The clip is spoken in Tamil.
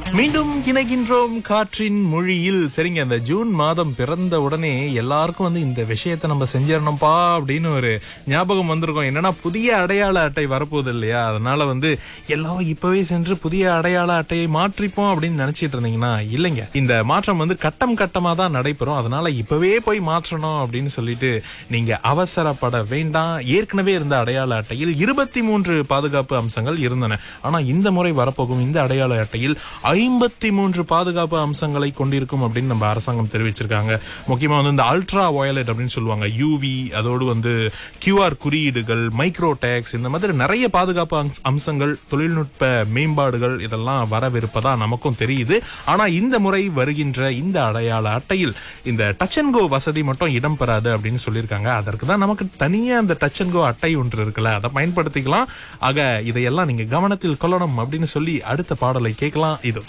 மீண்டும் இணைகின்றோம் காற்றின் மொழியில் சரிங்க இந்த ஜூன் மாதம் பிறந்த உடனே எல்லாருக்கும் வந்து இந்த விஷயத்தை நம்ம செஞ்சிடணும்ப்பா அப்படின்னு ஒரு ஞாபகம் வந்திருக்கும் என்னன்னா புதிய அடையாள அட்டை வரப்போகுது இல்லையா அதனால வந்து எல்லாரும் இப்பவே சென்று புதிய அடையாள அட்டையை மாற்றிப்போம் அப்படின்னு நினைச்சிட்டு இருந்தீங்கன்னா இல்லைங்க இந்த மாற்றம் வந்து கட்டம் கட்டமா தான் நடைபெறும் அதனால இப்பவே போய் மாற்றணும் அப்படின்னு சொல்லிட்டு நீங்க அவசரப்பட வேண்டாம் ஏற்கனவே இருந்த அடையாள அட்டையில் இருபத்தி மூன்று பாதுகாப்பு அம்சங்கள் இருந்தன ஆனா இந்த முறை வரப்போகும் இந்த அடையாள அட்டையில் ஐம்பத்தி மூன்று பாதுகாப்பு அம்சங்களை கொண்டிருக்கும் அப்படின்னு நம்ம அரசாங்கம் தெரிவிச்சிருக்காங்க முக்கியமா வந்து இந்த அல்ட்ரா வயலட் அப்படின்னு சொல்லுவாங்க யூவி அதோடு வந்து கியூஆர் குறியீடுகள் மைக்ரோ டேக்ஸ் இந்த மாதிரி நிறைய பாதுகாப்பு அம்ச- அம்சங்கள் தொழில்நுட்ப மேம்பாடுகள் இதெல்லாம் வரவிருப்பதா நமக்கும் தெரியுது ஆனா இந்த முறை வருகின்ற இந்த அடையாள அட்டையில் இந்த டச் அண்ட் கோ வசதி மட்டும் இடம்பெறாது அப்படின்னு சொல்லியிருக்காங்க அதற்கு தான் நமக்கு தனியா அந்த டச் அண்ட் கோ அட்டை ஒன்று இருக்குல்ல அதை பயன்படுத்திக்கலாம் ஆக இதையெல்லாம் நீங்க கவனத்தில் கொள்ளணும் அப்படின்னு சொல்லி அடுத்த பாடலை கேட்கலாம் இது